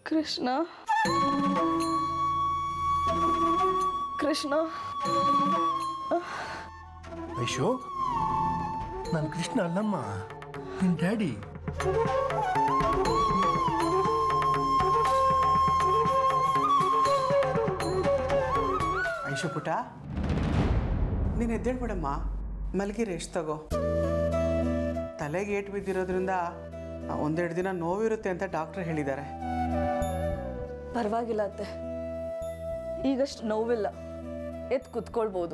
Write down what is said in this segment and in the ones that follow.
ಕೃಷ್ಣ ಕೃಷ್ಣ ಐಶು ನಾನು ಕೃಷ್ಣ ಅಲ್ಲಮ್ಮ ನಿನ್ನ ಡ್ಯಾಡಿ ಐಶು ಪುಟ ನೀನು ಎದ್ದೇಳ್ಬಿಡಮ್ಮ ಮಲಗಿ ರೆಸ್ಟ್ ತಗೋ ತಲೆಗೆ ಏಟು ಬಿದ್ದಿರೋದ್ರಿಂದ ಒಂದೆರಡು ದಿನ ನೋವಿರುತ್ತೆ ಅಂತ ಡಾಕ್ಟ್ರ್ ಹೇಳಿದ್ದಾರೆ ಪರವಾಗಿಲ್ಲ ಅತ್ತೆ ಈಗಷ್ಟು ನೋವಿಲ್ಲ ಎದ್ದು ಕುತ್ಕೊಳ್ಬೋದು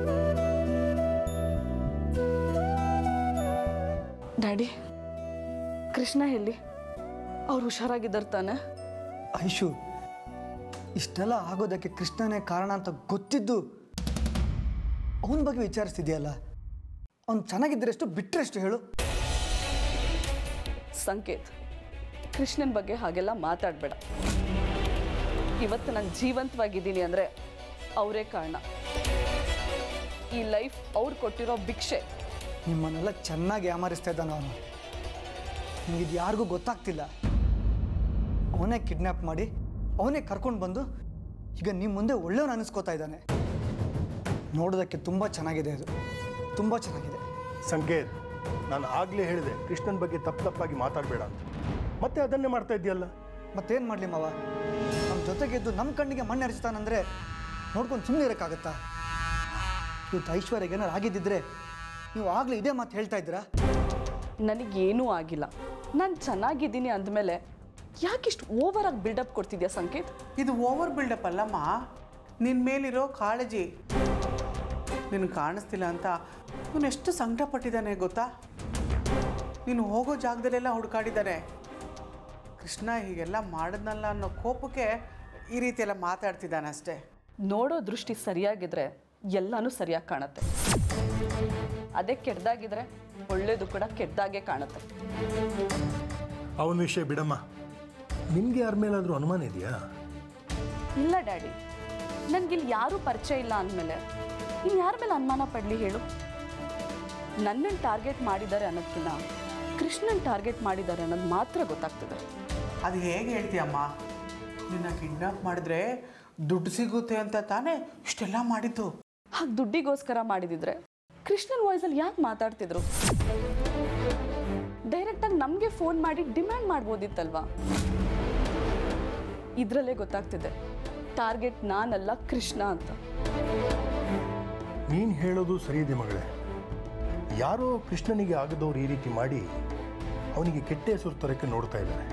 ಡ್ಯಾಡಿ ಕೃಷ್ಣ ಎಲ್ಲಿ ಅವ್ರು ಹುಷಾರಾಗಿದ್ದಾರೆ ತಾನೆ ಐಶು ಇಷ್ಟೆಲ್ಲ ಆಗೋದಕ್ಕೆ ಕೃಷ್ಣನೇ ಕಾರಣ ಅಂತ ಗೊತ್ತಿದ್ದು ಅವನ ಬಗ್ಗೆ ವಿಚಾರಿಸ್ತಿದ್ಯಲ್ಲ ಅವ್ನು ಚೆನ್ನಾಗಿದ್ದರೆಷ್ಟು ಬಿಟ್ಟರೆಷ್ಟು ಹೇಳು ಸಂಕೇತ್ ಕೃಷ್ಣನ ಬಗ್ಗೆ ಹಾಗೆಲ್ಲ ಮಾತಾಡಬೇಡ ಇವತ್ತು ನಾನು ಜೀವಂತವಾಗಿದ್ದೀನಿ ಅಂದರೆ ಅವರೇ ಕಾರಣ ಈ ಲೈಫ್ ಅವ್ರು ಕೊಟ್ಟಿರೋ ಭಿಕ್ಷೆ ನಿಮ್ಮನ್ನೆಲ್ಲ ಚೆನ್ನಾಗಿ ಯಾಮಾರಿಸ್ತಾ ಇದ್ದಾನೆ ಅವನು ನಿಮಗಿದು ಯಾರಿಗೂ ಗೊತ್ತಾಗ್ತಿಲ್ಲ ಅವನೇ ಕಿಡ್ನ್ಯಾಪ್ ಮಾಡಿ ಅವನೇ ಕರ್ಕೊಂಡು ಬಂದು ಈಗ ನಿಮ್ಮ ಮುಂದೆ ಒಳ್ಳೆಯವನು ಅನಿಸ್ಕೋತಾ ಇದ್ದಾನೆ ನೋಡೋದಕ್ಕೆ ತುಂಬ ಚೆನ್ನಾಗಿದೆ ಅದು ತುಂಬ ಚೆನ್ನಾಗಿದೆ ಸಂಕೇತ್ ನಾನು ಆಗಲೇ ಹೇಳಿದೆ ಕೃಷ್ಣನ ಬಗ್ಗೆ ತಪ್ಪು ತಪ್ಪಾಗಿ ಮಾತಾಡಬೇಡ ಅಂತ ಮತ್ತೆ ಅದನ್ನೇ ಮಾಡ್ತಾ ಇದೆಯಲ್ಲ ಮತ್ತೇನು ಮಾಡಲಿ ಮಾವ ನಮ್ಮ ಜೊತೆಗೆದ್ದು ನಮ್ಮ ಕಣ್ಣಿಗೆ ಮಣ್ಣು ಹರಿಸ್ತಾನಂದ್ರೆ ನೋಡ್ಕೊಂಡು ಸುಮ್ಮನೆ ಇರೋಕ್ಕಾಗತ್ತಾ ಇವತ್ತು ಐಶ್ವರ್ಯಗೆ ಏನಾರು ಆಗಿದ್ದಿದ್ರೆ ನೀವು ಆಗಲೇ ಇದೇ ಮಾತು ಹೇಳ್ತಾ ಇದ್ದೀರಾ ನನಗೇನೂ ಆಗಿಲ್ಲ ನಾನು ಚೆನ್ನಾಗಿದ್ದೀನಿ ಅಂದಮೇಲೆ ಯಾಕಿಷ್ಟು ಓವರಾಗಿ ಬಿಲ್ಡಪ್ ಕೊಡ್ತಿದ್ಯಾ ಸಂಕೇತ್ ಇದು ಓವರ್ ಬಿಲ್ಡಪ್ ಅಲ್ಲಮ್ಮ ನಿನ್ನ ಮೇಲಿರೋ ಕಾಳಜಿ ನಿನಗೆ ಕಾಣಿಸ್ತಿಲ್ಲ ಅಂತ ಇವನು ಎಷ್ಟು ಸಂಕಟ ಪಟ್ಟಿದ್ದಾನೆ ಗೊತ್ತಾ ನೀನು ಹೋಗೋ ಜಾಗದಲ್ಲೆಲ್ಲ ಹುಡುಕಾಡಿದ್ದಾನೆ ಕೃಷ್ಣ ಹೀಗೆಲ್ಲ ಮಾಡಿದ್ನಲ್ಲ ಅನ್ನೋ ಕೋಪಕ್ಕೆ ಈ ರೀತಿ ಎಲ್ಲ ಮಾತಾಡ್ತಿದ್ದಾನೆ ಅಷ್ಟೇ ನೋಡೋ ದೃಷ್ಟಿ ಸರಿಯಾಗಿದ್ರೆ ಎಲ್ಲನೂ ಸರಿಯಾಗಿ ಕಾಣುತ್ತೆ ಅದೇ ಕೆಡ್ದಾಗಿದ್ರೆ ಒಳ್ಳೇದು ಕೂಡ ಕೆಡ್ದಾಗೆ ಕಾಣುತ್ತೆ ಅವನ ವಿಷಯ ಬಿಡಮ್ಮ ನಿಮಗೆ ಯಾರ ಮೇಲಾದರೂ ಅನುಮಾನ ಇದೆಯಾ ಇಲ್ಲ ಡ್ಯಾಡಿ ನನಗಿಲ್ಲಿ ಯಾರೂ ಪರಿಚಯ ಇಲ್ಲ ಅಂದಮೇಲೆ ಇನ್ನು ಯಾರ ಮೇಲೆ ಅನುಮಾನ ಪಡಲಿ ಹೇಳು ನನ್ನನ್ನು ಟಾರ್ಗೆಟ್ ಮಾಡಿದ್ದಾರೆ ಅನ್ನೋದಕ್ಕಿಂತ ಕೃಷ್ಣನ್ ಟಾರ್ಗೆಟ್ ಮಾಡಿದ್ದಾರೆ ಅನ್ನೋದು ಮಾತ್ರ ಗೊತ್ತಾಗ್ತದೆ ಅದು ಹೇಗೆ ಹೇಳ್ತೀಯಮ್ಮ ನಿನ್ನ ಕಿಡ್ನಾಪ್ ಮಾಡಿದ್ರೆ ದುಡ್ಡು ಸಿಗುತ್ತೆ ಅಂತ ತಾನೇ ಇಷ್ಟೆಲ್ಲ ಮಾಡಿದ್ದು ಹಾಗೆ ದುಡ್ಡಿಗೋಸ್ಕರ ಮಾಡಿದಿದ್ರೆ ಕೃಷ್ಣನ್ ವಾಯ್ಸಲ್ಲಿ ಯಾಕೆ ಮಾತಾಡ್ತಿದ್ರು ಡೈರೆಕ್ಟಾಗಿ ನಮಗೆ ಫೋನ್ ಮಾಡಿ ಡಿಮ್ಯಾಂಡ್ ಮಾಡ್ಬೋದಿತ್ತಲ್ವಾ ಇದರಲ್ಲೇ ಗೊತ್ತಾಗ್ತಿದೆ ಟಾರ್ಗೆಟ್ ನಾನಲ್ಲ ಕೃಷ್ಣ ಅಂತ ನೀನು ಹೇಳೋದು ಸರಿ ಇದೆ ಮಗಳೇ ಯಾರೋ ಕೃಷ್ಣನಿಗೆ ಆಗದವ್ರು ಈ ರೀತಿ ಮಾಡಿ ಅವನಿಗೆ ಕೆಟ್ಟ ಹೆಸರು ತರಕ್ಕೆ ನೋಡ್ತಾ ಇದ್ದಾರೆ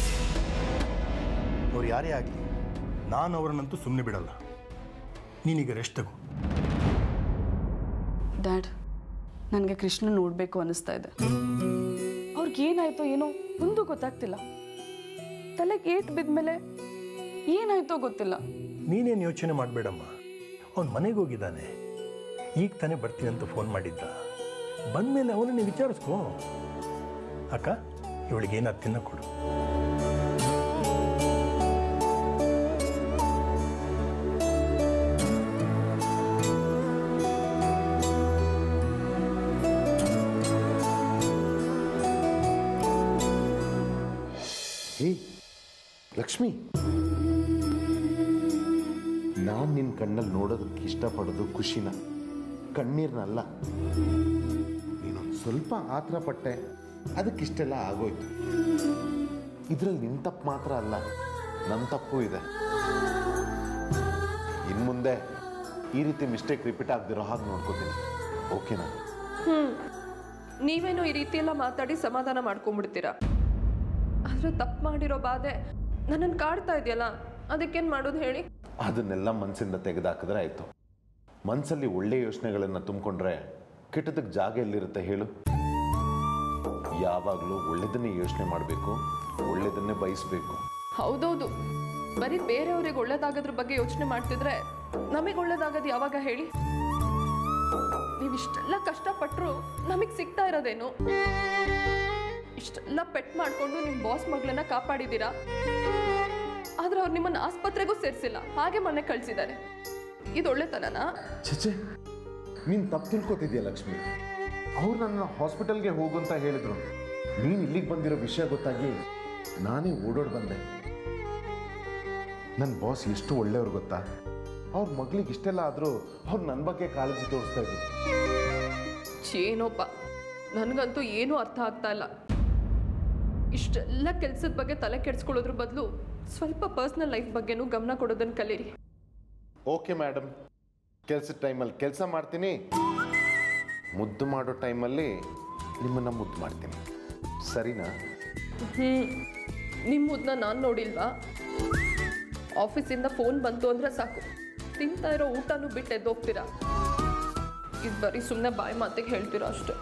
ಅವ್ರು ಯಾರೇ ಆಗಲಿ ನಾನು ಅವರನ್ನಂತೂ ಸುಮ್ಮನೆ ಬಿಡಲ್ಲ ನೀನೀಗ ರೆಸ್ಟ್ ತಗೋ ಡ್ಯಾಡ್ ನನಗೆ ಕೃಷ್ಣ ನೋಡಬೇಕು ಅನ್ನಿಸ್ತಾ ಇದೆ ಅವ್ರಿಗೇನಾಯ್ತೋ ಏನೋ ಒಂದು ಗೊತ್ತಾಗ್ತಿಲ್ಲ ತಲೆಗೆ ಏಟ್ ಬಿದ್ಮೇಲೆ ಏನಾಯ್ತೋ ಗೊತ್ತಿಲ್ಲ ನೀನೇನು ಯೋಚನೆ ಮಾಡಬೇಡಮ್ಮ ಅವನು ಮನೆಗೆ ಹೋಗಿದ್ದಾನೆ ಈಗ ತಾನೇ ಬರ್ತೀನಿ ಅಂತ ಫೋನ್ ಮಾಡಿದ್ದ ಬಂದಮೇಲೆ ಅವನನ್ನೇ ವಿಚಾರಿಸ್ಕೋ ಅಕ್ಕ ಇವಳಿಗೆ ಏನಾದ್ರು ತಿನ್ನಕ್ಕೆ ಕೊಡು ಏಯ್ ಲಕ್ಷ್ಮಿ ನಾನು ನಿನ್ನ ಕಣ್ಣಲ್ಲಿ ನೋಡೋದಕ್ಕೆ ಇಷ್ಟಪಡೋದು ಖುಷಿನ ಕಣ್ಣೀರ್ನಲ್ಲ ನೀನೊಂದು ಸ್ವಲ್ಪ ಆತರ ಪಟ್ಟೆ ಅದಕ್ಕಿಷ್ಟೆಲ್ಲ ಆಗೋಯ್ತು ಇದರಲ್ಲಿ ನಿನ್ನ ತಪ್ಪು ಮಾತ್ರ ಅಲ್ಲ ನನ್ನ ತಪ್ಪು ಇದೆ ಇನ್ನು ಮುಂದೆ ಈ ರೀತಿ ಮಿಸ್ಟೇಕ್ ರಿಪೀಟ್ ಆಗದಿರೋ ಹಾಗೆ ನೋಡ್ಕೋತೀನಿ ಓಕೆನಾ ನೀವೇನೋ ಈ ರೀತಿ ಎಲ್ಲ ಮಾತಾಡಿ ಸಮಾಧಾನ ಮಾಡ್ಕೊಂಡ್ಬಿಡ್ತೀರಾ ಆದ್ರೆ ತಪ್ಪು ಮಾಡಿರೋ ಬಾಧೆ ನನ್ನನ್ನು ಕಾಡ್ತಾ ಇದೆಯಲ್ಲ ಅದಕ್ಕೇನು ಮಾಡೋದು ಹೇಳಿ ಅದನ್ನೆಲ್ಲ ಮನಸ್ಸಿಂದ ತೆಗೆದಾಕಿದ್ರೆ ಆಯಿತು ಮನಸ್ಸಲ್ಲಿ ಒಳ್ಳೆ ಯೋಚನೆಗಳನ್ನು ತುಂಬಿಕೊಂಡ್ರೆ ಕೆಟ್ಟದಕ್ಕೆ ಜಾಗ ಎಲ್ಲಿರುತ್ತೆ ಹೇಳು ಯಾವಾಗಲೂ ಒಳ್ಳೆದನ್ನೇ ಯೋಚನೆ ಮಾಡಬೇಕು ಒಳ್ಳೆದನ್ನೇ ಬಯಸಬೇಕು ಹೌದೌದು ಬರೀ ಬೇರೆಯವ್ರಿಗೆ ಒಳ್ಳೇದಾಗೋದ್ರ ಬಗ್ಗೆ ಯೋಚನೆ ಮಾಡ್ತಿದ್ರೆ ನಮಗೆ ಒಳ್ಳೇದಾಗೋದು ಯಾವಾಗ ಹೇಳಿ ನೀವು ಇಷ್ಟೆಲ್ಲ ಕಷ್ಟಪಟ್ಟರು ನಮಗೆ ಸಿಗ್ತಾ ಇರೋದೇನು ಇಷ್ಟೆಲ್ಲ ಪೆಟ್ ಮಾಡ್ಕೊಂಡು ನಿಮ್ಮ ಬಾಸ್ ಮಗಳನ್ನ ಕಾಪಾಡಿದ್ದೀರಾ ಆದ್ರೆ ಅವ್ರು ನಿಮ್ಮನ್ನ ಆಸ್ಪತ್ರೆಗೂ ಸೇರಿಸಿಲ್ಲ ಹಾಗೆ ಮನೆ ಕಳ್ಸಿದ್ದಾರೆ ಇದು ಒಳ್ಳೆತನನಾ ಚಚೆ ನೀನು ತಪ್ಪು ತಿಳ್ಕೊತಿದ್ಯಾ ಲಕ್ಷ್ಮಿ ಅವ್ರು ನನ್ನ ಹಾಸ್ಪಿಟಲ್ಗೆ ಹೋಗು ಅಂತ ಹೇಳಿದ್ರು ನೀನು ಇಲ್ಲಿಗೆ ಬಂದಿರೋ ವಿಷಯ ಗೊತ್ತಾಗಿ ನಾನೇ ಓಡೋಡ್ ಬಂದೆ ನನ್ನ ಬಾಸ್ ಎಷ್ಟು ಒಳ್ಳೆಯವ್ರು ಗೊತ್ತಾ ಅವ್ರ ಮಗಳಿಗೆ ಇಷ್ಟೆಲ್ಲ ಆದರೂ ಅವ್ರು ನನ್ನ ಬಗ್ಗೆ ಕಾಳಜಿ ತೋರಿಸ್ತಾ ಇದ್ರು ಏನೋಪ್ಪ ನನಗಂತೂ ಏನೂ ಅರ್ಥ ಆಗ್ತಾ ಇಲ್ಲ ಇಷ್ಟೆಲ್ಲ ಕೆಲಸದ ಬಗ್ಗೆ ತಲೆ ಕೆಡಿಸ್ಕೊಳ್ಳೋದ್ರ ಬದಲು ಸ್ವಲ್ಪ ಪರ್ಸ್ನಲ್ ಲೈಫ್ ಬಗ್ಗೆನೂ ಗಮನ ಕೊಡೋದನ್ನು ಕಲೀರಿ ಓಕೆ ಮೇಡಮ್ ಕೆಲಸದ ಟೈಮಲ್ಲಿ ಕೆಲಸ ಮಾಡ್ತೀನಿ ಮುದ್ದು ಮಾಡೋ ಟೈಮಲ್ಲಿ ನಿಮ್ಮನ್ನು ಮುದ್ದು ಮಾಡ್ತೀನಿ ಸರಿನಾ ಹ್ಞೂ ನಿಮ್ಮ ಮುದ್ದನ್ನ ನಾನು ನೋಡಿಲ್ವಾ ಆಫೀಸಿಂದ ಫೋನ್ ಬಂತು ಅಂದರೆ ಸಾಕು ತಿಂತಾ ಇರೋ ಊಟನೂ ಬಿಟ್ಟು ಎದ್ದೋಗ್ತೀರಾ ಇದು ಬರೀ ಸುಮ್ಮನೆ ಬಾಯಿ ಮಾತಿಗೆ ಹೇಳ್ತೀರಾ ಅಷ್ಟೇ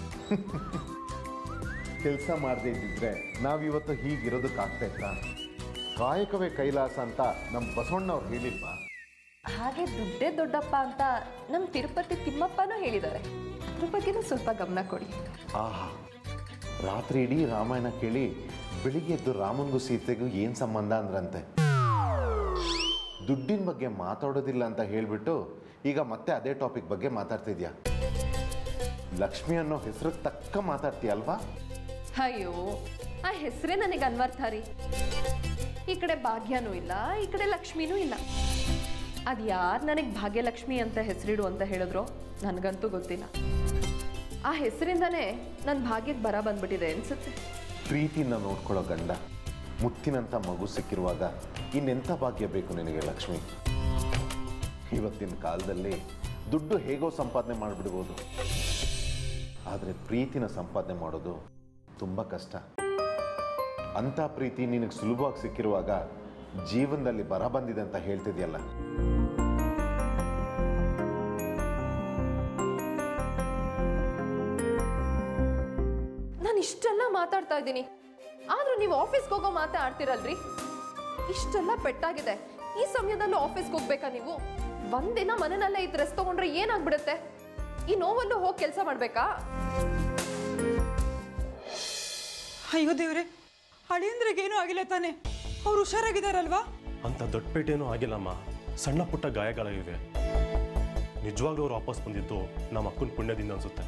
ಕೆಲಸ ಮಾಡದೇ ಇದ್ದಿದ್ರೆ ನಾವಿವತ್ತು ಹೀಗಿರೋದಕ್ಕಾಗ್ತಾ ಇತ್ತಾ ಕಾಯಕವೇ ಕೈಲಾಸ ಅಂತ ನಮ್ಮ ಬಸವಣ್ಣವ್ರು ಹೇಳಿಲ್ವಾ ಹಾಗೆ ದುಡ್ಡೇ ದೊಡ್ಡಪ್ಪ ಅಂತ ನಮ್ಮ ತಿರುಪತಿ ತಿಮ್ಮಪ್ಪನೂ ಹೇಳಿದ್ದಾರೆ ಅದ್ರ ಬಗ್ಗೆನೂ ಸ್ವಲ್ಪ ಗಮನ ಕೊಡಿ ಆಹಾ ರಾತ್ರಿ ಇಡೀ ರಾಮಾಯಣ ಕೇಳಿ ಬೆಳಿಗ್ಗೆ ಎದ್ದು ರಾಮನ್ಗೂ ಸೀತೆಗೂ ಏನು ಸಂಬಂಧ ಅಂದ್ರಂತೆ ದುಡ್ಡಿನ ಬಗ್ಗೆ ಮಾತಾಡೋದಿಲ್ಲ ಅಂತ ಹೇಳಿಬಿಟ್ಟು ಈಗ ಮತ್ತೆ ಅದೇ ಟಾಪಿಕ್ ಬಗ್ಗೆ ಮಾತಾಡ್ತಿದ್ಯಾ ಲಕ್ಷ್ಮಿ ಅನ್ನೋ ಹೆಸರು ತಕ್ಕ ಮಾತಾಡ್ತೀಯ ಅಲ್ವಾ ಅಯ್ಯೋ ಆ ಹೆಸರೇ ನನಗೆ ಅನ್ವರ್ಥ ರೀ ಈ ಕಡೆ ಭಾಗ್ಯನೂ ಇಲ್ಲ ಈ ಕಡೆ ಲಕ್ಷ್ಮಿನೂ ಇಲ್ಲ ಅದು ಯಾರು ನನಗೆ ಭಾಗ್ಯಲಕ್ಷ್ಮಿ ಅಂತ ಹೆಸರಿಡು ಅಂತ ಹೇಳಿದ್ರು ನನಗಂತೂ ಗೊತ್ತಿಲ್ಲ ಆ ಹೆಸರಿಂದನೇ ನನ್ನ ಭಾಗ್ಯಕ್ಕೆ ಬರ ಬಂದ್ಬಿಟ್ಟಿದೆ ಅನ್ಸುತ್ತೆ ಪ್ರೀತಿನ ನೋಡ್ಕೊಳ್ಳೋ ಗಂಡ ಮುತ್ತಿನಂಥ ಮಗು ಸಿಕ್ಕಿರುವಾಗ ಇನ್ನೆಂಥ ಭಾಗ್ಯ ಬೇಕು ನಿನಗೆ ಲಕ್ಷ್ಮಿ ಇವತ್ತಿನ ಕಾಲದಲ್ಲಿ ದುಡ್ಡು ಹೇಗೋ ಸಂಪಾದನೆ ಮಾಡಿಬಿಡ್ಬೋದು ಆದರೆ ಪ್ರೀತಿನ ಸಂಪಾದನೆ ಮಾಡೋದು ತುಂಬ ಕಷ್ಟ ಅಂಥ ಪ್ರೀತಿ ನಿನಗೆ ಸುಲಭವಾಗಿ ಸಿಕ್ಕಿರುವಾಗ ಜೀವನದಲ್ಲಿ ಬರ ಬಂದಿದೆ ಅಂತ ಹೇಳ್ತಿದ್ಯಲ್ಲ ನಾನು ಇಷ್ಟೆಲ್ಲ ಮಾತಾಡ್ತಾ ಇದ್ದೀನಿ ಆದ್ರೂ ನೀವು ಆಫೀಸ್ಗೆ ಹೋಗೋ ಮಾತಾಡ್ತಿರಲ್ರಿ ಇಷ್ಟೆಲ್ಲ ಪೆಟ್ಟಾಗಿದೆ ಈ ಸಮಯದಲ್ಲೂ ಆಫೀಸ್ಗೆ ಹೋಗ್ಬೇಕಾ ನೀವು ಒಂದಿನ ಮನೆಯಲ್ಲೇ ಇದ್ದು ರೆಸ್ಟ್ ತಗೊಂಡ್ರೆ ಏನಾಗ್ಬಿಡುತ್ತೆ ಈ ನೋವಲ್ಲೂ ಹೋಗಿ ಕೆಲಸ ಮಾಡ್ಬೇಕಾ ಅಯ್ಯೋ ದೇವ್ರೆ ಅಳಿಯಂದ್ರಿಗೇನೂ ಆಗಿಲ್ಲ ತಾನೆ ಅವ್ರು ಹುಷಾರಾಗಿದ್ದಾರಲ್ವಾ ಅಂತ ದೊಡ್ಡ ಪೇಟೆನೂ ಆಗಿಲ್ಲಮ್ಮ ಸಣ್ಣ ಪುಟ್ಟ ಗಾಯಗಳಾಗಿವೆ ನಿಜವಾಗ್ಲೂ ಅವ್ರು ವಾಪಸ್ ಬಂದಿದ್ದು ನಮ್ಮ ಅಕ್ಕನ ಪುಣ್ಯದಿಂದ ಅನ್ಸುತ್ತೆ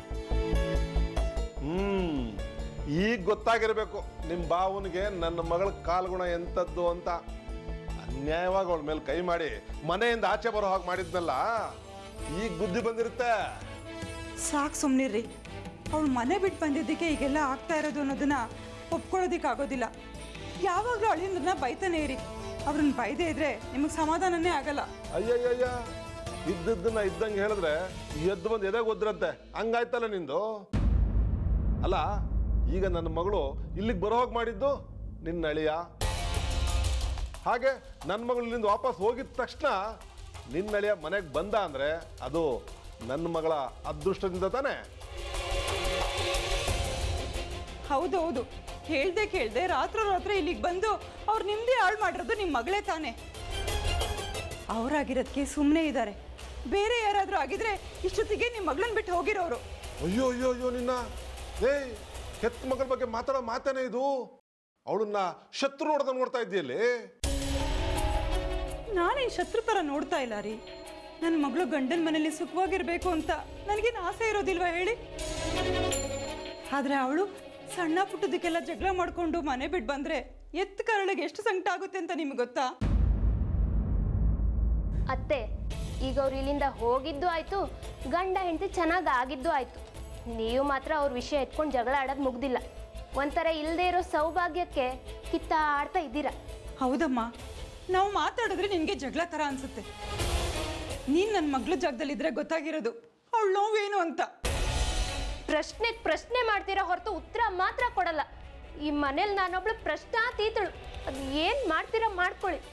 ಹ್ಮ್ ಈಗ ಗೊತ್ತಾಗಿರ್ಬೇಕು ನಿಮ್ಮ ಬಾವನಿಗೆ ನನ್ನ ಮಗಳ ಕಾಲ್ಗುಣ ಎಂಥದ್ದು ಅಂತ ಅನ್ಯಾಯವಾಗಿ ಅವಳ ಮೇಲೆ ಕೈ ಮಾಡಿ ಮನೆಯಿಂದ ಆಚೆ ಬರೋ ಹಾಗೆ ಮಾಡಿದ್ನಲ್ಲ ಈಗ ಬುದ್ಧಿ ಬಂದಿರುತ್ತೆ ಸಾಕು ಸುಮ್ಮನಿರ್ರಿ ಅವಳು ಮನೆ ಬಿಟ್ಟು ಬಂದಿದ್ದಕ್ಕೆ ಈಗೆಲ್ಲ ಆಗ್ತಾ ಇರೋದು ಅನ್ನೋದನ್ನ ಒಪ್ಕೊಳ್ಳೋದಿಕ್ಕಾಗೋದಿಲ್ಲ ಯಾವಾಗಲೂ ಅಳಿಯಂದ್ರನ್ನ ಬೈತಾನೆ ಇರಿ ಅವ್ರನ್ನ ಬೈದೇ ಇದ್ರೆ ನಿಮಗೆ ಸಮಾಧಾನನೇ ಆಗಲ್ಲ ಅಯ್ಯಯ್ಯಯ್ಯ ಇದ್ದದ್ದನ್ನ ಇದ್ದಂಗೆ ಹೇಳಿದ್ರೆ ಎದ್ದು ಬಂದು ಎದೆ ಒದ್ರಂತೆ ಹಂಗಾಯ್ತಲ್ಲ ನಿಂದು ಅಲ್ಲ ಈಗ ನನ್ನ ಮಗಳು ಇಲ್ಲಿಗೆ ಬರೋ ಹಾಗೆ ಮಾಡಿದ್ದು ನಿನ್ನ ಅಳಿಯ ಹಾಗೆ ನನ್ನ ಮಗಳು ಇಲ್ಲಿಂದ ವಾಪಸ್ ಹೋಗಿದ ತಕ್ಷಣ ನಿನ್ನ ಅಳಿಯ ಮನೆಗೆ ಬಂದ ಅಂದ್ರೆ ಅದು ನನ್ನ ಮಗಳ ಅದೃಷ್ಟದಿಂದ ತಾನೇ ಹೌದು ಹೌದು ಹೇಳ್ದೆ ಕೇಳ್ದೆ ರಾತ್ರೋ ರಾತ್ರಿ ಇಲ್ಲಿಗೆ ಬಂದು ಅವ್ರು ನಿಮ್ಮದೇ ಹಾಳು ಮಾಡಿರೋದು ನಿಮ್ಮ ಮಗಳೇ ತಾನೆ ಅವರಾಗಿರೋದಕ್ಕೆ ಸುಮ್ಮನೆ ಇದ್ದಾರೆ ಬೇರೆ ಯಾರಾದರೂ ಆಗಿದ್ರೆ ಇಷ್ಟೊತ್ತಿಗೆ ನಿಮ್ಮ ಮಗಳನ್ನ ಬಿಟ್ಟು ಹೋಗಿರೋರು ಅಯ್ಯೋ ಅಯ್ಯೋ ಅಯ್ಯೋ ನಿನ್ನ ಏಯ್ ಹೆತ್ತ ಮಗಳ ಬಗ್ಗೆ ಮಾತಾಡೋ ಮಾತೇನೆ ಇದು ಅವಳನ್ನ ಶತ್ರು ನೋಡ್ದ ನೋಡ್ತಾ ಇದ್ದೀಯಲ್ಲಿ ನಾನೇನು ಶತ್ರು ಥರ ನೋಡ್ತಾ ಇಲ್ಲ ರೀ ನನ್ನ ಮಗಳು ಗಂಡನ ಮನೇಲಿ ಸುಖವಾಗಿರ್ಬೇಕು ಅಂತ ನನಗೇನು ಆಸೆ ಇರೋದಿಲ್ವಾ ಹೇಳಿ ಆದರೆ ಅವಳು ಸಣ್ಣ ಪುಟ್ಟದಕ್ಕೆಲ್ಲ ಜಗಳ ಮಾಡಿಕೊಂಡು ಮನೆ ಬಿಟ್ಟು ಬಂದರೆ ಎತ್ತ ಕರಳಿಗೆ ಎಷ್ಟು ಸಂಕಟ ಆಗುತ್ತೆ ಅಂತ ನಿಮ್ಗೆ ಗೊತ್ತಾ ಅತ್ತೆ ಈಗ ಅವ್ರು ಇಲ್ಲಿಂದ ಹೋಗಿದ್ದು ಆಯ್ತು ಗಂಡ ಹೆಂಡತಿ ಚೆನ್ನಾಗಿ ಆಗಿದ್ದು ಆಯ್ತು ನೀವು ಮಾತ್ರ ಅವ್ರ ವಿಷಯ ಎತ್ಕೊಂಡು ಜಗಳ ಆಡೋದು ಮುಗ್ದಿಲ್ಲ ಒಂಥರ ಇಲ್ಲದೆ ಇರೋ ಸೌಭಾಗ್ಯಕ್ಕೆ ಕಿತ್ತ ಆಡ್ತಾ ಇದ್ದೀರಾ ಹೌದಮ್ಮ ನಾವು ಮಾತಾಡಿದ್ರೆ ನಿನಗೆ ಜಗಳ ಥರ ಅನ್ಸುತ್ತೆ ನೀನು ನನ್ನ ಮಗಳ ಜಾಗದಲ್ಲಿದ್ದರೆ ಗೊತ್ತಾಗಿರೋದು ಅವಳು ನೋವೇನು ಅಂತ ಪ್ರಶ್ನೆಗೆ ಪ್ರಶ್ನೆ ಮಾಡ್ತೀರಾ ಹೊರತು ಉತ್ತರ ಮಾತ್ರ ಕೊಡಲ್ಲ ಈ ಮನೇಲಿ ನಾನೊಬ್ಳು ಪ್ರಶ್ನಾತೀತಳು ಅದು ಏನು ಮಾಡ್ತೀರಾ ಮಾಡ್ಕೊಳ್ಳಿ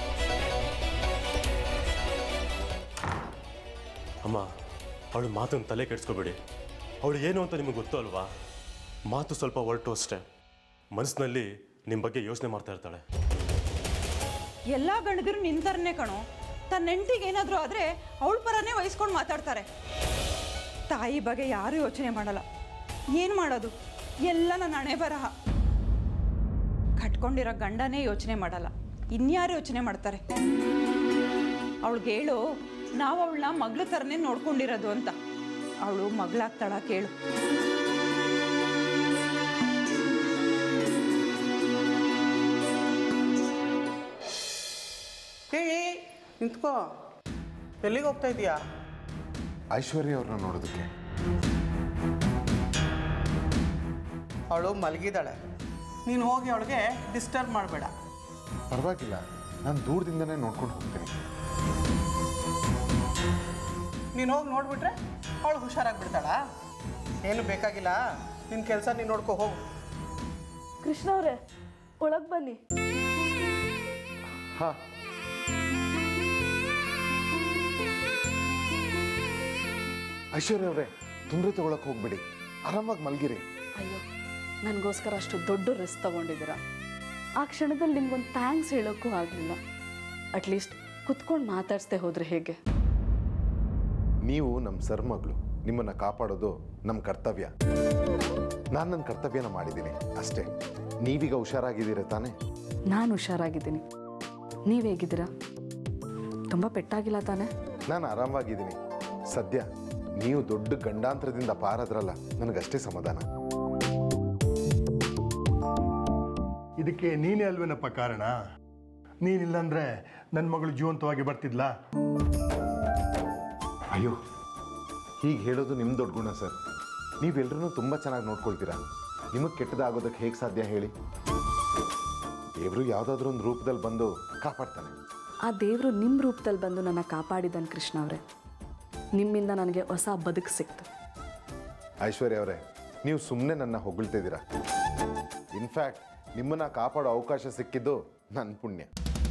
ಅಮ್ಮ ಅವಳು ಮಾತನ್ನು ತಲೆ ಕೆಡಿಸ್ಕೋಬೇಡಿ ಅವಳು ಏನು ಅಂತ ನಿಮಗೆ ಗೊತ್ತು ಅಲ್ವಾ ಮಾತು ಸ್ವಲ್ಪ ಹೊರಟು ಅಷ್ಟೇ ಮನಸ್ಸಿನಲ್ಲಿ ನಿಮ್ಮ ಬಗ್ಗೆ ಯೋಚನೆ ಮಾಡ್ತಾ ಇರ್ತಾಳೆ ಎಲ್ಲ ಗಂಡದಿರು ನಿಂತರನೇ ಕಣೋ ತನ್ನ ಹೆಂಡತಿಗೆ ಏನಾದರೂ ಆದರೆ ಅವಳ ಪರನೇ ವಹಿಸ್ಕೊಂಡು ಮಾತಾಡ್ತಾರೆ ತಾಯಿ ಬಗ್ಗೆ ಯಾರೂ ಯೋಚನೆ ಮಾಡಲ್ಲ ಏನು ಮಾಡೋದು ಎಲ್ಲ ನನ್ನ ಹಣೆ ಬರಹ ಕಟ್ಕೊಂಡಿರೋ ಗಂಡನೇ ಯೋಚನೆ ಮಾಡಲ್ಲ ಇನ್ಯಾರು ಯೋಚನೆ ಮಾಡ್ತಾರೆ ಅವಳಿಗೆ ಹೇಳು ನಾವು ಅವಳನ್ನ ಮಗಳ ಥರನೇ ನೋಡ್ಕೊಂಡಿರೋದು ಅಂತ ಅವಳು ಮಗಳಾಗ್ತಾಳ ಕೇಳು ಏ ಏ, ನಿಂತ್ಕೋ ಎಲ್ಲಿಗೆ ಹೋಗ್ತಾ ಇದೀಯಾ ಐಶ್ವರ್ಯ ಅವ್ರನ್ನ ನೋಡೋದಕ್ಕೆ ಅವಳು ಮಲಗಿದ್ದಾಳೆ ನೀನು ಹೋಗಿ ಅವಳಿಗೆ ಡಿಸ್ಟರ್ಬ್ ಮಾಡಬೇಡ ಪರವಾಗಿಲ್ಲ ನಾನು ದೂರದಿಂದನೇ ನೋಡ್ಕೊಂಡು ಹೋಗ್ತೀನಿ ನೀನು ಹೋಗಿ ನೋಡ್ಬಿಟ್ರೆ ಅವಳು ಹುಷಾರಾಗಿ ಏನು ಬೇಕಾಗಿಲ್ಲ ನಿನ್ನ ಕೆಲಸ ನೀನು ನೋಡ್ಕೊ ಹೋಗು ಕೃಷ್ಣ ಅವರೇ ಒಳಗೆ ಬನ್ನಿ ಹಾ ಐಶ್ವರ್ಯ ಅವರೇ ತೊಂದರೆ ತಗೊಳಕ್ ಹೋಗ್ಬಿಡಿ ಆರಾಮಾಗಿ ಮಲ್ಗಿರಿ ಅಯ್ಯೋ ನನಗೋಸ್ಕರ ಅಷ್ಟು ದೊಡ್ಡ ರೆಸ್ಟ್ ತಗೊಂಡಿದ್ದೀರಾ ಆ ಕ್ಷಣದಲ್ಲಿ ನಿಮ್ಗೊಂದು ಥ್ಯಾಂಕ್ಸ್ ಹೇಳೋಕ್ಕೂ ಆಗಲಿಲ್ಲ ಅಟ್ಲೀಸ್ಟ್ ಕುತ್ಕೊಂಡು ಮಾತಾಡಿಸ್ದೆ ಹೋದ್ರೆ ಹೇಗೆ ನೀವು ನಮ್ಮ ಸರ್ ಮಗಳು ನಿಮ್ಮನ್ನ ಕಾಪಾಡೋದು ನಮ್ಮ ಕರ್ತವ್ಯ ನಾನು ನನ್ನ ಕರ್ತವ್ಯನ ಮಾಡಿದ್ದೀನಿ ಅಷ್ಟೇ ನೀವೀಗ ಹುಷಾರಾಗಿದ್ದೀರ ತಾನೇ ನಾನು ಹುಷಾರಾಗಿದ್ದೀನಿ ನೀವು ಹೇಗಿದ್ದೀರಾ ತುಂಬ ಪೆಟ್ಟಾಗಿಲ್ಲ ತಾನೇ ನಾನು ಆರಾಮವಾಗಿದ್ದೀನಿ ಸದ್ಯ ನೀವು ದೊಡ್ಡ ಗಂಡಾಂತರದಿಂದ ಪಾರಾದ್ರಲ್ಲ ನನಗಷ್ಟೇ ಸಮಾಧಾನ ಇದಕ್ಕೆ ನೀನೇ ಅಲ್ವೇನಪ್ಪ ಕಾರಣ ನೀನಿಲ್ಲಾಂದ್ರೆ ನನ್ನ ಮಗಳು ಜೀವಂತವಾಗಿ ಬರ್ತಿದ್ಲಾ ಅಯ್ಯೋ ಹೀಗೆ ಹೇಳೋದು ನಿಮ್ಮ ದೊಡ್ಡ ಗುಣ ಸರ್ ನೀವೆಲ್ಲರೂ ತುಂಬ ಚೆನ್ನಾಗಿ ನೋಡ್ಕೊಳ್ತೀರಾ ನಿಮಗೆ ಕೆಟ್ಟದಾಗೋದಕ್ಕೆ ಹೇಗೆ ಸಾಧ್ಯ ಹೇಳಿ ದೇವರು ಯಾವುದಾದ್ರೂ ಒಂದು ರೂಪದಲ್ಲಿ ಬಂದು ಕಾಪಾಡ್ತಾನೆ ಆ ದೇವರು ನಿಮ್ಮ ರೂಪದಲ್ಲಿ ಬಂದು ನನ್ನ ಕಾಪಾಡಿದ್ದಾನೆ ಕೃಷ್ಣ ಅವರೇ ನಿಮ್ಮಿಂದ ನನಗೆ ಹೊಸ ಬದುಕು ಸಿಕ್ತು ಐಶ್ವರ್ಯ ಅವರೇ ನೀವು ಸುಮ್ಮನೆ ನನ್ನ ಹೊಗಳ್ತಿದ್ದೀರಾ ಇನ್ಫ್ಯಾಕ್ಟ್ ನಿಮ್ಮನ್ನ ಕಾಪಾಡೋ ಅವಕಾಶ ಸಿಕ್ಕಿದ್ದು ನನ್ನ ಪುಣ್ಯ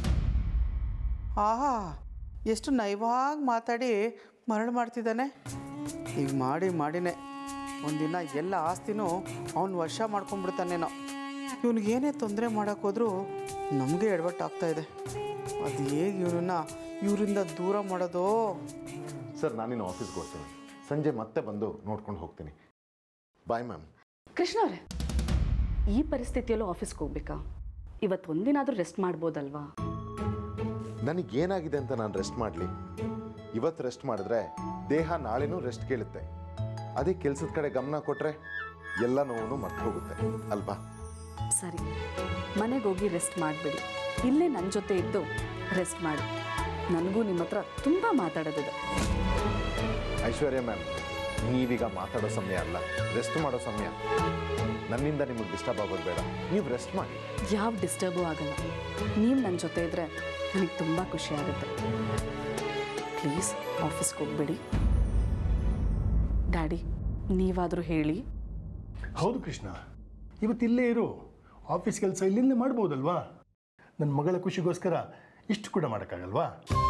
ಆಹಾ ಎಷ್ಟು ನಯವಾಗಿ ಮಾತಾಡಿ ಮರಳು ಮಾಡ್ತಿದ್ದಾನೆ ಈಗ ಮಾಡಿ ಮಾಡಿನೇ ಒಂದಿನ ಎಲ್ಲ ಆಸ್ತಿನೂ ಅವನು ವಶ ಮಾಡ್ಕೊಂಡ್ಬಿಡ್ತಾನೇನೋ ಇವನಿಗೆ ಏನೇ ತೊಂದರೆ ಮಾಡೋಕ್ಕೋದ್ರೂ ನಮಗೆ ಎಡವಟ್ಟಾಗ್ತಾ ಇದೆ ಅದು ಹೇಗೆ ಇವನನ್ನ ಇವರಿಂದ ದೂರ ಮಾಡೋದೋ ಸರ್ ನಾನಿನ್ನು ಆಫೀಸ್ಗೆ ಹೋಗ್ತೀನಿ ಸಂಜೆ ಮತ್ತೆ ಬಂದು ನೋಡ್ಕೊಂಡು ಹೋಗ್ತೀನಿ ಬಾಯ್ ಮ್ಯಾಮ್ ಕೃಷ್ಣ ಅವರೇ ಈ ಪರಿಸ್ಥಿತಿಯಲ್ಲೂ ಆಫೀಸ್ಗೆ ಹೋಗ್ಬೇಕಾ ಇವತ್ತು ಒಂದಿನಾದರೂ ರೆಸ್ಟ್ ಮಾಡ್ಬೋದಲ್ವಾ ನನಗೇನಾಗಿದೆ ಅಂತ ನಾನು ರೆಸ್ಟ್ ಮಾಡಲಿ ಇವತ್ತು ರೆಸ್ಟ್ ಮಾಡಿದ್ರೆ ದೇಹ ನಾಳೆನೂ ರೆಸ್ಟ್ ಕೇಳುತ್ತೆ ಅದೇ ಕೆಲಸದ ಕಡೆ ಗಮನ ಕೊಟ್ಟರೆ ಎಲ್ಲ ನೋವು ಮರ್ತು ಹೋಗುತ್ತೆ ಅಲ್ವಾ ಸರಿ ಮನೆಗೆ ಹೋಗಿ ರೆಸ್ಟ್ ಮಾಡಬೇಡಿ ಇಲ್ಲೇ ನನ್ನ ಜೊತೆ ಇದ್ದು ರೆಸ್ಟ್ ಮಾಡಿ ನನಗೂ ನಿಮ್ಮ ಹತ್ರ ತುಂಬ ಮಾತಾಡೋದಿದೆ ಐಶ್ವರ್ಯ ಮ್ಯಾಮ್ ನೀವೀಗ ಮಾತಾಡೋ ಸಮಯ ಅಲ್ಲ ರೆಸ್ಟ್ ಮಾಡೋ ಸಮಯ ನನ್ನಿಂದ ನಿಮಗೆ ಡಿಸ್ಟರ್ಬ್ ಆಗೋದು ಬೇಡ ನೀವು ರೆಸ್ಟ್ ಮಾಡಿ ಯಾವ ಡಿಸ್ಟರ್ಬು ಆಗಲ್ಲ ನೀವು ನನ್ನ ಜೊತೆ ಇದ್ದರೆ ನನಗೆ ತುಂಬ ಖುಷಿ ಆಗುತ್ತೆ ಪ್ಲೀಸ್ ಆಫೀಸ್ಗೆ ಹೋಗ್ಬೇಡಿ ಡ್ಯಾಡಿ ನೀವಾದರೂ ಹೇಳಿ ಹೌದು ಕೃಷ್ಣ ಇವತ್ತು ಇಲ್ಲೇ ಇರು ಆಫೀಸ್ ಕೆಲಸ ಇಲ್ಲಿಂದ ಮಾಡ್ಬೋದಲ್ವಾ ನನ್ನ ಮಗಳ ಖುಷಿಗೋಸ್ಕರ ಇಷ್ಟು ಕೂಡ ಮಾಡೋಕ್ಕಾಗಲ್ವಾ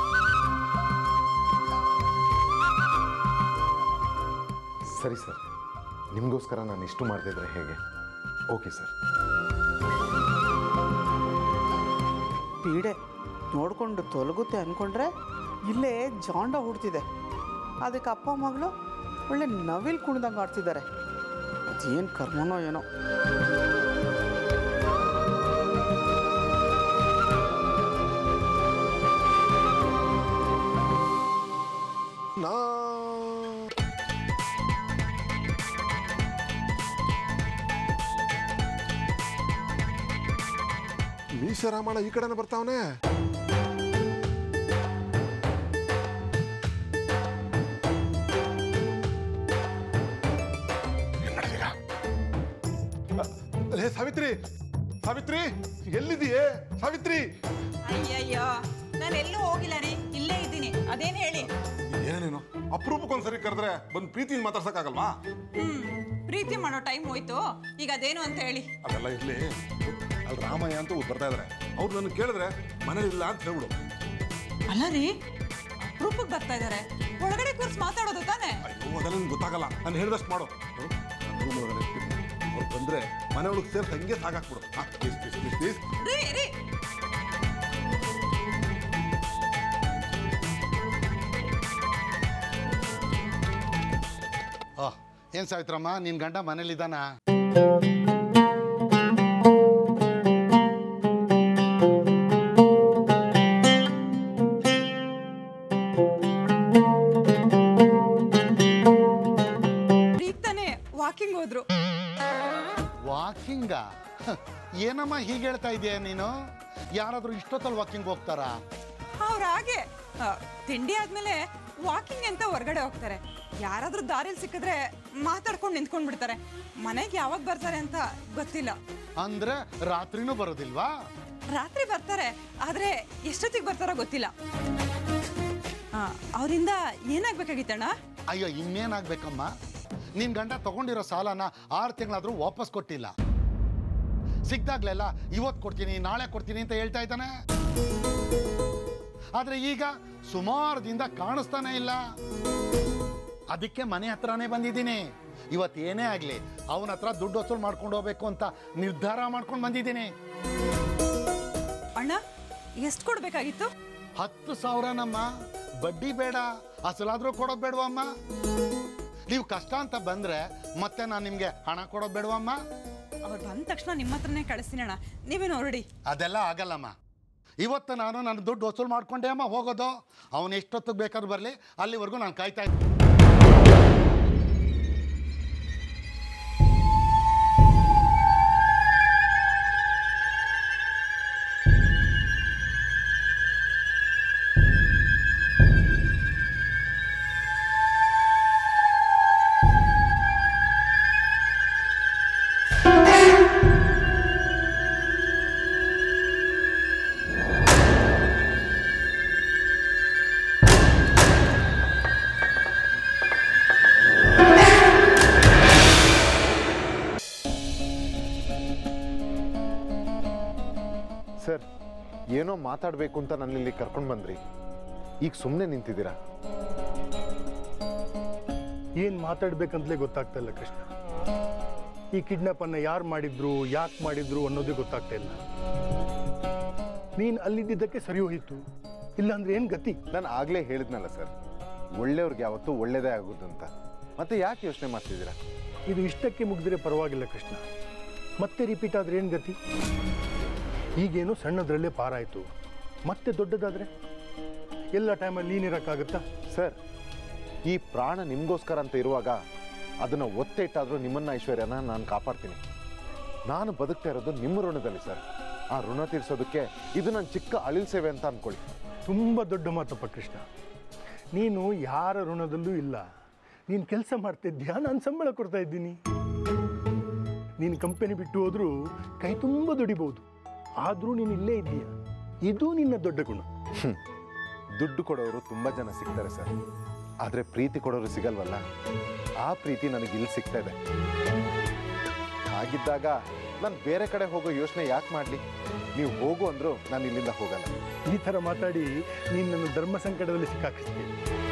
ಸರಿ ಸರ್ ನಿಮಗೋಸ್ಕರ ನಾನು ಇಷ್ಟು ಮಾಡ್ತಿದ್ರೆ ಹೇಗೆ ಓಕೆ ಸರ್ ಪೀಡೆ ನೋಡಿಕೊಂಡು ತೊಲಗುತ್ತೆ ಅಂದ್ಕೊಂಡ್ರೆ ಇಲ್ಲೇ ಜಾಂಡ ಹುಡ್ತಿದೆ ಅದಕ್ಕೆ ಅಪ್ಪ ಮಗಳು ಒಳ್ಳೆ ನವಿಲ್ ಕುಣ್ದಂಗೆ ಆಡ್ತಿದ್ದಾರೆ ಅದೇನು ಕರ್ಮನೋ ಏನೋ ನಾ ಮೀಸ ರಾಮಣ್ಣ ಈ ಕಡೆನೇ ಬರ್ತಾವನೆ ಅಲ್ಲೇ ಸಾವಿತ್ರಿ ಸಾವಿತ್ರಿ ಎಲ್ಲಿದೆಯೇ ಸಾವಿತ್ರಿ ಅಯ್ಯಯ್ಯೋ ನಾನು ಎಲ್ಲೂ ಹೋಗಿಲ್ಲ ರೀ ಇಲ್ಲೇ ಇದ್ದೀನಿ ಅದೇನು ಹೇಳಿ ಏನೇನು ಅಪರೂಪಕ್ಕೊಂದ್ಸರಿ ಕರೆದ್ರೆ ಬಂದು ಪ್ರೀತಿಯಿಂದ ಮಾತಾಡ್ಸಕ್ಕಾಗಲ್ವಾ ಹ್ಮ್ ಪ್ರೀತಿ ಮಾಡೋ ಟೈಮ್ ಹೋಯ್ತು ಈಗ ಅದೇನು ಅಂತ ಹೇಳಿ ಅದೆಲ್ಲ ಇರ್ಲಿ ಅಲ್ಲಿ ರಾಮಯ್ಯ ಅಂತ ಒಬ್ರು ಬರ್ತಾ ಇದಾರೆ ಅವ್ರು ನನ್ನ ಕೇಳಿದ್ರೆ ಮನೇಲಿ ಇಲ್ಲ ಅಂತ ಹೇಳ್ಬಿಡು ಅಲ್ಲ ರೀ ಅಪ್ರೂಪಕ್ಕೆ ಬರ್ತಾ ಇದ್ದಾರೆ ಒಳಗಡೆ ಕೂರ್ಸ್ ಮಾತಾಡೋದು ತಾನೇ ಅಯ್ಯೋ ಅದೆಲ್ಲ ನಿನ್ಗೆ ಗೊತ್ತಾಗಲ್ಲ ನಾನು ಹೇಳಿದಷ್ಟು ಮಾಡು ನೋಡು, ನಾನ್ room ಒಳಗಡೆ ಇರ್ತೀನಿ. ಅವ್ರು ಬಂದ್ರೆ ಮನೆ ಒಳಗೆ ಸೇರ್ಸಿ ಹಂಗೆ ಸಾಕಾಕ್ಬಿಡು ಪ್ಲೀಸ್ ಪ್ಲೀಸ್ ಪ್ಲೀಸ್ ಪ್ಲೀಸ್ ರೀ ರೀ ಓಹ್ ಏನು ಸಾವಿತ್ರಮ್ಮ ನಿನ್ನ ಗಂಡ ಮನೇಲಿದ್ದಾನಾ ಈಗ ತಾನೇ ವಾಕಿಂಗ್ ಹೋದ್ರು ವಾಕಿಂಗಾ ಹ, ಏನಮ್ಮ ಹೀಗೆ ಹೇಳ್ತಾ ಇದೀಯ ನೀನು ಯಾರಾದರೂ ಇಷ್ಟೊತ್ತಲ್ಲಿ ವಾಕಿಂಗ್ ಹೋಗ್ತಾರಾ ಅವ್ರು ಹಾಗೆ ಆ, ತಿಂಡಿ ಆದ್ಮೇಲೆ ವಾಕಿಂಗ್ ಅಂತ ಹೊರಗಡೆ ಹೋಗ್ತಾರೆ ಯಾರಾದ್ರೂ ದಾರಿಲಿ ಸಿಕ್ಕಿದ್ರೆ ಮಾತಾಡ್ಕೊಂಡು ನಿಂತ್ಕೊಂಡ್ ಬಿಡ್ತಾರೆ ಮನೆಗೆ ಯಾವಾಗ ಬರ್ತಾರೆ ಅಂತ ಗೊತ್ತಿಲ್ಲ ಅಂದ್ರೆ ರಾತ್ರಿನೂ ಬರೋದಿಲ್ವಾ ರಾತ್ರಿ ಬರ್ತಾರೆ ಆದ್ರೆ ಎಷ್ಟೊತ್ತಿಗೆ ಬರ್ತಾರೋ ಗೊತ್ತಿಲ್ಲ ಅವರಿಂದ ಏನಾಗ್ಬೇಕಾಗಿತ್ತಣ್ಣ ಅಯ್ಯೋ ಇನ್ನೇನಾಗ್ಬೇಕಮ್ಮ ನಿನ್ ಗಂಡ ತಗೊಂಡಿರೋ ಸಾಲನ ಆರು ತಿಂಗಳಾದ್ರೂ ವಾಪಸ್ ಕೊಟ್ಟಿಲ್ಲ ಸಿಕ್ದಾಗ್ಲೆಲ್ಲ ಇವತ್ತು ಕೊಡ್ತೀನಿ ನಾಳೆ ಕೊಡ್ತೀನಿ ಅಂತ ಹೇಳ್ತಾ ಇದ್ದಾನೆ ಆದ್ರೆ ಈಗ ಸುಮಾರು ದಿನದ ಕಾಣಿಸ್ತಾನೆ ಇಲ್ಲ ಅದಕ್ಕೆ ಮನೆ ಹತ್ರನೇ ಬಂದಿದ್ದೀನಿ ಇವತ್ತು ಏನೇ ಆಗಲಿ ಅವನ ಹತ್ರ ದುಡ್ಡು ವಸೂಲು ಮಾಡ್ಕೊಂಡು ಹೋಗ್ಬೇಕು ಅಂತ ನಿರ್ಧಾರ ಮಾಡ್ಕೊಂಡು ಬಂದಿದ್ದೀನಿ ಅಣ್ಣ ಎಷ್ಟು ಕೊಡ್ಬೇಕಾಗಿತ್ತು ಹತ್ತು ಸಾವಿರನಮ್ಮ ಬಡ್ಡಿ ಬೇಡ ಅಸಲಾದ್ರೂ ಕೊಡೋದು ಬೇಡವಮ್ಮ ನೀವು ಕಷ್ಟ ಅಂತ ಬಂದ್ರೆ ಮತ್ತೆ ನಾನು ನಿಮಗೆ ಹಣ ಕೊಡೋದು ಬೇಡವಮ್ಮ ಅವ್ರು ಬಂದ ತಕ್ಷಣ ನಿಮ್ಮ ಹತ್ರನೇ ಕಳಿಸ್ತೀನಿ ಅಣ್ಣ ನೀವೇ ನೋಡಿ ಅದೆಲ್ಲ ಆಗಲ್ಲಮ್ಮ ಇವತ್ತು ನಾನು ನನ್ನ ದುಡ್ಡು ವಸೂಲು ಮಾಡ್ಕೊಂಡೆ ಅಮ್ಮ ಹೋಗೋದು ಅವನು ಎಷ್ಟೊತ್ತಿಗೆ ಬೇಕಾದ್ರೂ ಬರಲಿ ಅಲ್ಲಿವರೆಗೂ ನಾನು ಕಾಯ್ತಾ ಇದ್ದೀನಿ ಸರ್ ಏನೋ ಮಾತಾಡಬೇಕು ಅಂತ ನನ್ನ ಇಲ್ಲಿ ಕರ್ಕೊಂಡು ಬಂದ್ರಿ ಈಗ ಸುಮ್ಮನೆ ನಿಂತಿದ್ದೀರಾ ಏನು ಮಾತಾಡ್ಬೇಕಂತಲೇ ಗೊತ್ತಾಗ್ತಾ ಇಲ್ಲ ಕೃಷ್ಣ ಈ ಕಿಡ್ನಾಪನ್ನು ಯಾರು ಮಾಡಿದ್ರು ಯಾಕೆ ಮಾಡಿದ್ರು ಅನ್ನೋದೇ ಗೊತ್ತಾಗ್ತಾ ಇಲ್ಲ ನೀನು ಅಲ್ಲಿದ್ದಕ್ಕೆ ಸರಿ ಹೋಯಿತು ಇಲ್ಲಾಂದ್ರೆ ಏನು ಗತಿ ನಾನು ಆಗಲೇ ಹೇಳಿದ್ನಲ್ಲ ಸರ್ ಒಳ್ಳೆಯವ್ರಿಗೆ ಯಾವತ್ತೂ ಒಳ್ಳೇದೇ ಆಗೋದು ಅಂತ ಮತ್ತೆ ಯಾಕೆ ಯೋಚನೆ ಮಾಡ್ತಿದ್ದೀರಾ ಇದು ಇಷ್ಟಕ್ಕೆ ಮುಗಿದ್ರೆ ಪರವಾಗಿಲ್ಲ ಕೃಷ್ಣ ಮತ್ತೆ ರಿಪೀಟ್ ಆದ್ರೆ ಏನು ಗತಿ ಈಗೇನು ಸಣ್ಣದ್ರಲ್ಲೇ ಪಾರಾಯಿತು ಮತ್ತೆ ದೊಡ್ಡದಾದ್ರೆ ಎಲ್ಲ ಟೈಮಲ್ಲಿ ನೀನಿರೋಕ್ಕಾಗುತ್ತಾ ಸರ್ ಈ ಪ್ರಾಣ ನಿಮಗೋಸ್ಕರ ಅಂತ ಇರುವಾಗ ಅದನ್ನು ಒತ್ತೆ ಇಟ್ಟಾದರೂ ನಿಮ್ಮನ್ನ ಐಶ್ವರ್ಯನ ನಾನು ಕಾಪಾಡ್ತೀನಿ ನಾನು ಬದುಕ್ತಾ ಇರೋದು ನಿಮ್ಮ ಋಣದಲ್ಲಿ ಸರ್ ಆ ಋಣ ತೀರಿಸೋದಕ್ಕೆ ಇದು ನನ್ನ ಚಿಕ್ಕ ಅಳಿಲ್ ಸೇವೆ ಅಂತ ಅನ್ಕೊಳ್ಳಿ ತುಂಬ ದೊಡ್ಡ ಮಾತಪ್ಪ ಕೃಷ್ಣ ನೀನು ಯಾರ ಋಣದಲ್ಲೂ ಇಲ್ಲ ನೀನು ಕೆಲಸ ಮಾಡ್ತಿದ್ಯಾ ನಾನು ಸಂಬಳ ಕೊಡ್ತಾ ಇದ್ದೀನಿ ನೀನು ಕಂಪನಿ ಬಿಟ್ಟು ಹೋದರೂ ಕೈ ತುಂಬ ದುಡಿಬೋದು ಆದರೂ ನೀನು ಇಲ್ಲೇ ಇದ್ದೀಯ ಇದು ನಿನ್ನ ದೊಡ್ಡ ಗುಣ ಹ್ಮ್. ದುಡ್ಡು ಕೊಡೋರು ತುಂಬ ಜನ ಸಿಗ್ತಾರೆ ಸರ್ ಆದರೆ ಪ್ರೀತಿ ಕೊಡೋರು ಸಿಗಲ್ವಲ್ಲ ಆ ಪ್ರೀತಿ ನನಗೆ ಇಲ್ಲಿ ಸಿಗ್ತಾ ಇದೆ ಹಾಗಿದ್ದಾಗ ನಾನು ಬೇರೆ ಕಡೆ ಹೋಗೋ ಯೋಚನೆ ಯಾಕೆ ಮಾಡಲಿ ನೀವು ಹೋಗು ಅಂದರೂ ನಾನು ಇಲ್ಲಿಂದ ಹೋಗಲ್ಲ ಈ ಥರ ಮಾತಾಡಿ ನೀನು ನನ್ನ ಧರ್ಮ ಸಂಕಟದಲ್ಲಿ ಸಿಕ್ಕಾಕಿಸ್ತೀನಿ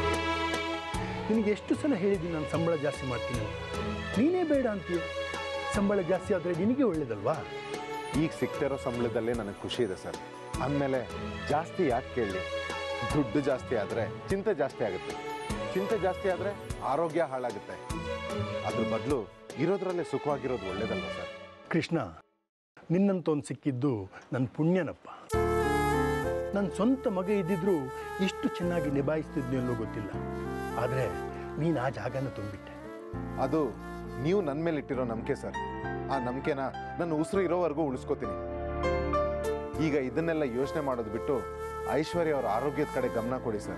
ನಿನಗೆ ಎಷ್ಟು ಸಲ ಹೇಳಿದ್ದೀನಿ ನಾನು ಸಂಬಳ ಜಾಸ್ತಿ ಮಾಡ್ತೀನಿ ಅಂತ ನೀನೇ ಬೇಡ ಅಂತೀಯ ಸಂಬಳ ಜಾಸ್ತಿ ಆದರೆ ನಿನಗೆ ಒಳ್ಳೇದಲ್ವಾ ಈಗ ಸಿಗ್ತಾ ಇರೋ ಸಂಬಳದಲ್ಲೇ ನನಗೆ ಖುಷಿ ಇದೆ ಸರ್ ಅಂದಮೇಲೆ ಜಾಸ್ತಿ ಯಾಕೆ ಕೇಳಲಿ ದುಡ್ಡು ಜಾಸ್ತಿ ಆದರೆ ಚಿಂತೆ ಜಾಸ್ತಿ ಆಗುತ್ತೆ ಚಿಂತೆ ಜಾಸ್ತಿ ಆದರೆ ಆರೋಗ್ಯ ಹಾಳಾಗುತ್ತೆ ಅದ್ರ ಬದಲು ಇರೋದ್ರಲ್ಲೇ ಸುಖವಾಗಿರೋದು ಒಳ್ಳೇದಲ್ವ ಸರ್ ಕೃಷ್ಣ ನಿನ್ನಂತೊಂದು ಸಿಕ್ಕಿದ್ದು ನನ್ನ ಪುಣ್ಯನಪ್ಪ ನನ್ನ ಸ್ವಂತ ಮಗ ಇದ್ದಿದ್ರು ಇಷ್ಟು ಚೆನ್ನಾಗಿ ನಿಭಾಯಿಸ್ತಿದ್ನೋ ಎಲ್ಲೋ ಗೊತ್ತಿಲ್ಲ ಆದರೆ ನೀನು ಆ ಜಾಗನ ತುಂಬಿಟ್ಟೆ ಅದು ನೀವು ನನ್ನ ಮೇಲೆ ಇಟ್ಟಿರೋ ನಂಬಿಕೆ ಸರ್ ಆ ನಂಬಿಕೆನ ನನ್ನ ಉಸಿರು ಇರೋವರೆಗೂ ಉಳಿಸ್ಕೋತೀನಿ ಈಗ ಇದನ್ನೆಲ್ಲ ಯೋಚನೆ ಮಾಡೋದು ಬಿಟ್ಟು ಐಶ್ವರ್ಯ ಅವ್ರ ಆರೋಗ್ಯದ ಕಡೆ ಗಮನ ಕೊಡಿ ಸರ್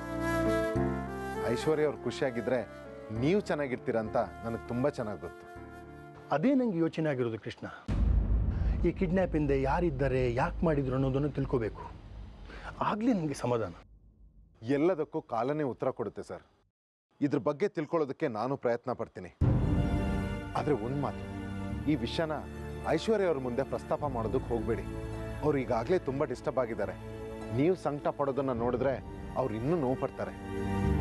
ಐಶ್ವರ್ಯ ಅವ್ರು ಖುಷಿಯಾಗಿದ್ರೆ ನೀವು ಚೆನ್ನಾಗಿರ್ತೀರ ಅಂತ ನನಗೆ ತುಂಬ ಚೆನ್ನಾಗಿ ಗೊತ್ತು ಅದೇ ನನಗೆ ಯೋಚನೆ ಆಗಿರೋದು ಕೃಷ್ಣ ಈ ಕಿಡ್ನ್ಯಾಪ್ ಹಿಂದೆ ಯಾರಿದ್ದಾರೆ ಯಾಕೆ ಮಾಡಿದ್ರು ಅನ್ನೋದನ್ನು ತಿಳ್ಕೋಬೇಕು ಆಗಲೇ ನನಗೆ ಸಮಾಧಾನ ಎಲ್ಲದಕ್ಕೂ ಕಾಲನೇ ಉತ್ತರ ಕೊಡುತ್ತೆ ಸರ್ ಇದ್ರ ಬಗ್ಗೆ ತಿಳ್ಕೊಳ್ಳೋದಕ್ಕೆ ನಾನು ಪ್ರಯತ್ನ ಪಡ್ತೀನಿ ಆದರೆ ಒಂದು ಮಾತು ಈ ವಿಷಯನ ಐಶ್ವರ್ಯ ಅವ್ರ ಮುಂದೆ ಪ್ರಸ್ತಾಪ ಮಾಡೋದಕ್ಕೆ ಹೋಗಬೇಡಿ ಅವ್ರು ಈಗಾಗಲೇ ತುಂಬ ಡಿಸ್ಟರ್ಬ್ ಆಗಿದ್ದಾರೆ ನೀವು ಸಂಕಟ ಪಡೋದನ್ನ ನೋಡಿದ್ರೆ ಅವ್ರು ಇನ್ನೂ ನೋವು ಪಡ್ತಾರೆ